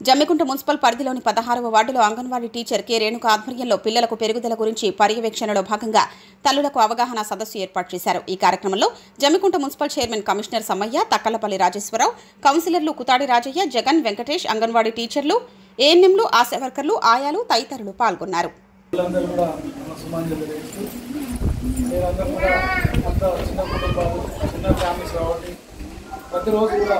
Jammikunta municipal పరిధిలోని పదహారవ వార్డులో అంగన్వాడీ టీచర్ కె రేణుక ఆధ్వర్యంలో పిల్లలకు పెరుగుదల గురించి పర్యవేక్షణలో భాగంగా తల్లులకు అవగాహన సదస్సు ఏర్పాటు చేశారు ఈ కార్యక్రమంలో Jammikunta municipal chairman commissioner Sammaiah Takkalapalli Rajeswara Rao కౌన్సిలర్లు కుతాడి రాజయ్య జగన్ వెంకటేష్ అంగన్వాడీ టీచర్లు ఏఎన్ఎంలు ఆశా వర్కర్లు ఆయాలు తదితరులు పాల్గొన్నారు పిల్లలందరూ కూడా మన సుమాంజలి తెలియజేస్తూ మీరందరూ కూడా అంత చిన్న కుటుంబాలు చిన్న ఫ్యామిలీస్ కాబట్టి ప్రతిరోజు కూడా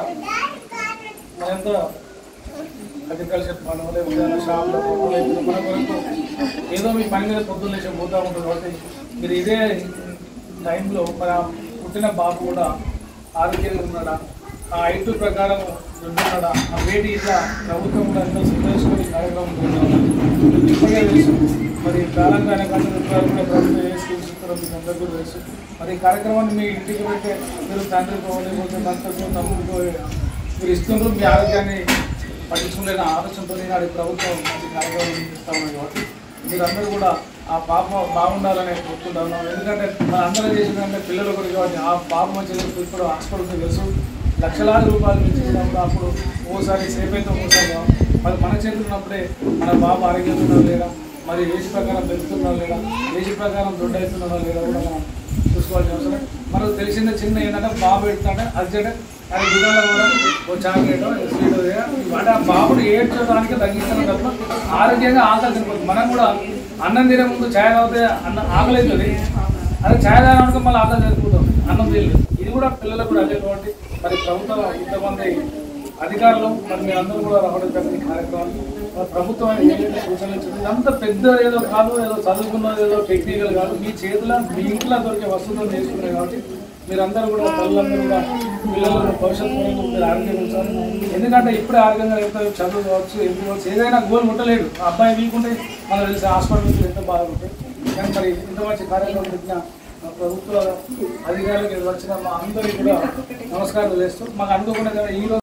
మనంతా అగ్రికల్చర్ పనులు లేకపోతే షాప్లో లేకపోతే మన కొరకు ఏదో మీ పని మీద పొద్దున్న లేచి పోతూ ఉంటుంది కాబట్టి మీరు ఇదే టైంలో మన పుట్టిన బాబు కూడా ఆరోగ్యంగా ఉన్నాడా ఆ హైట్ ప్రకారం ఉంటున్నాడా ఆ వేడి ఇట్లా ప్రభుత్వం కూడా ఎంతో సంతోషపడి కార్యక్రమం ఉంటున్నాడా ఇప్పటికే తెలుసు మరి తెలంగాణ కానీ రూపాయలు కూడా ప్రభుత్వం ఏ స్కీమ్స్ ఇస్తారో మీకు అందరికీ కూడా తెలుసు మరి ఈ కార్యక్రమాన్ని మీ ఇంటికి పెట్టే మీరు తండ్రికో లేకపోతే భర్తకో తమ్ముడికో మీరు ఇస్తున్నారు మీ ఆరోగ్యాన్ని పట్టించుకునే ఆలోచనతో నాడు ప్రభుత్వం మంచి కార్యక్రమం ఇస్తా ఉన్నది కాబట్టి మీరందరూ కూడా ఆ పాప బాగుండాలని కోరుకుంటున్నాను ఎందుకంటే మన అందరం చేసిందంటే పిల్లల గురించి కాబట్టి ఆ పాప మంచిగా ఇప్పుడు హాస్పిటల్కి తెలుసు లక్షలాది రూపాయలు ఇచ్చినప్పుడు అప్పుడు ఓసారి సేఫ్ అయితే ఓసారి కావు. మరి మన చేతులు ఉన్నప్పుడే మన బాబు ఆరోగ్యంగా ఉన్నాడు లేదా మరి ఏజ్ ప్రకారం పెరుగుతున్నాడు లేదా ఏజ్ ప్రకారం దొడ్డ అవుతున్నాడా లేదా కూడా మనం చూసుకోవాల్సిన అవసరం మనకు తెలిసిందే చిన్న ఏంటంటే బాబు పెడుతుంటే అర్జెంట్ అది గుడ్డలో కూడా ఓ చాక్లెట్ స్వీట్ అంటే ఆ బాబుడు ఏడ్చడానికి తగ్గిస్తాను తప్ప ఆరోగ్యంగా ఆకలి తినకూడదు మనం కూడా అన్నం తినే ముందు ఛాయ్ తాగితే అన్నం ఆకలి అవుతుంది అదే ఛాయ్ తాగడానికి మళ్ళీ ఆకలి తిరుగుతాం అన్నం తినలేదు ఇది కూడా పిల్లలకు కూడా అదే కాబట్టి మరి ప్రభుత్వం ఇంతమంది అధికారులు మరి మీరు అందరూ కూడా రావడం జరిగింది ఈ కార్యక్రమాన్ని మరి ప్రభుత్వం అనేది ఏదైతే సూచనలు ఇచ్చింది ఇదంతా పెద్ద ఏదో కాదు ఏదో చదువుకున్నది ఏదో టెక్నికల్ కాదు మీ చేతిలో మీ ఇంట్లో దొరికే వస్తువులు నేర్చుకున్నాయి కాబట్టి మీరందరూ కూడా తల్లందరూ కూడా పిల్లలను భవిష్యత్తు కొరకు మీరు ఆరోగ్యం ఉంచాలి ఎందుకంటే ఇప్పుడే ఆరోగ్యంగా ఎంత చదువు కావచ్చు ఎందుకు కావచ్చు ఏదైనా గోల్ ముట్టలేడు ఆ అబ్బాయి వీకుంటే మనకు తెలిసి హాస్పిటల్ నుంచి ఎంత బాగుంటాయి కానీ మరి ఇంత మంచి కార్యక్రమం పెట్టిన మా ప్రభుత్వ అధికారులకు వచ్చిన మా అందరికీ కూడా నమస్కారం చేస్తూ మాకు అనుకోకుండా ఈ రోజు